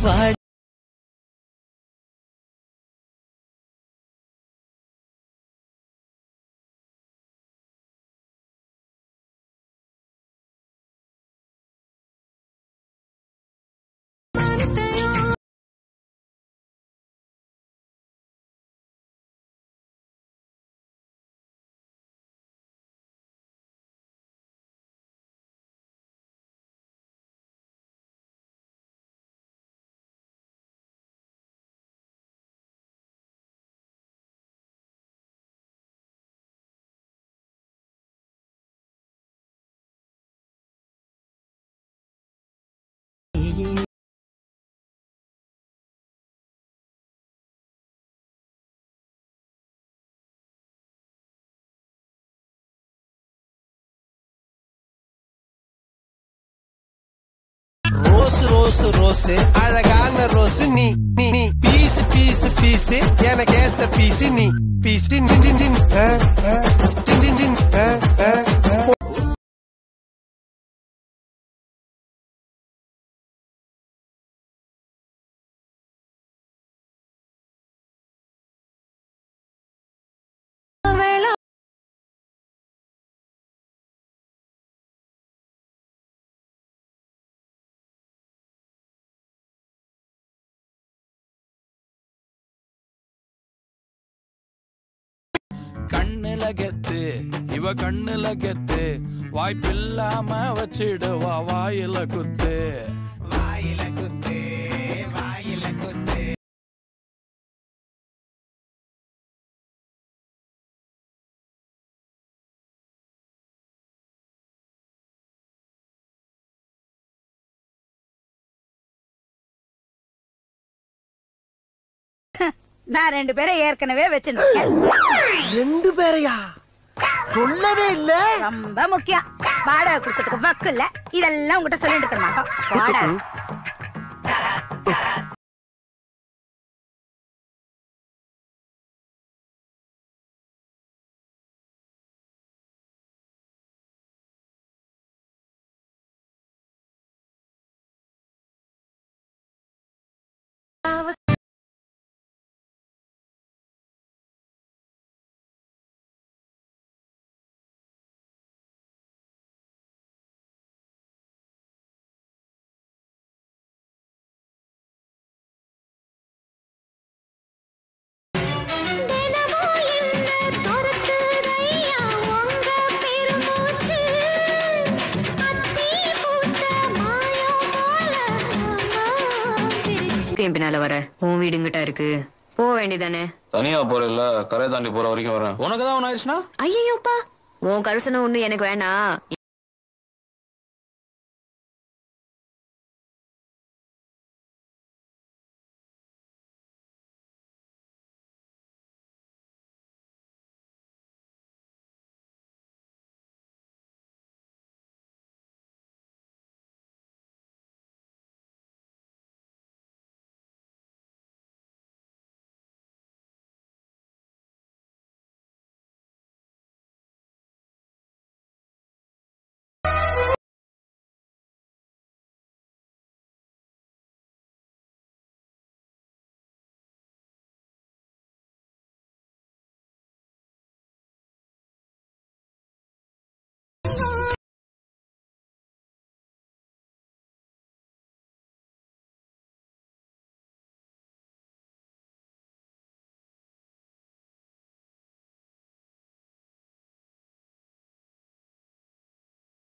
வாடி rose rose rose அழகான rose நீ நீ நீ பீஸ் பீஸ் பீஸ் எனக்கு ஏத்த பீஸ் நீ பீஸ் ஜின் ஜின் ஜின் ஆ, ஆ, ஜின் ஜின் ஜின் ஆ, ஆ, ஆ. கண்ணுல கெத்து இவ கண்ணுல கெத்து வாய்ப்பில்லாம வச்சிடுவா வாயில குத்து நான் ரெண்டு பேரை ஏற்கனவே வச்சிருந்தேன் ரெண்டு பேரையா சொல்லவே இல்ல ரொம்ப முக்கியம் வாடகை கொடுக்கறதுக்கு வக்கு இல்ல இதெல்லாம் உங்ககிட்ட சொல்லிட்டு இருக்க மாட்டோம் வாடகை என் பின்னால வர உன் வீடுங்கிட்ட இருக்கு போக வேண்டியதானே தனியா போறல கரை தாண்டி போற வரைக்கும் வரேன் உனக்கு தான் ஒன்று ஆயிடுச்சுன்னா ஐயோப்பா உன் கருசனை ஒண்ணு எனக்கு வேணாம்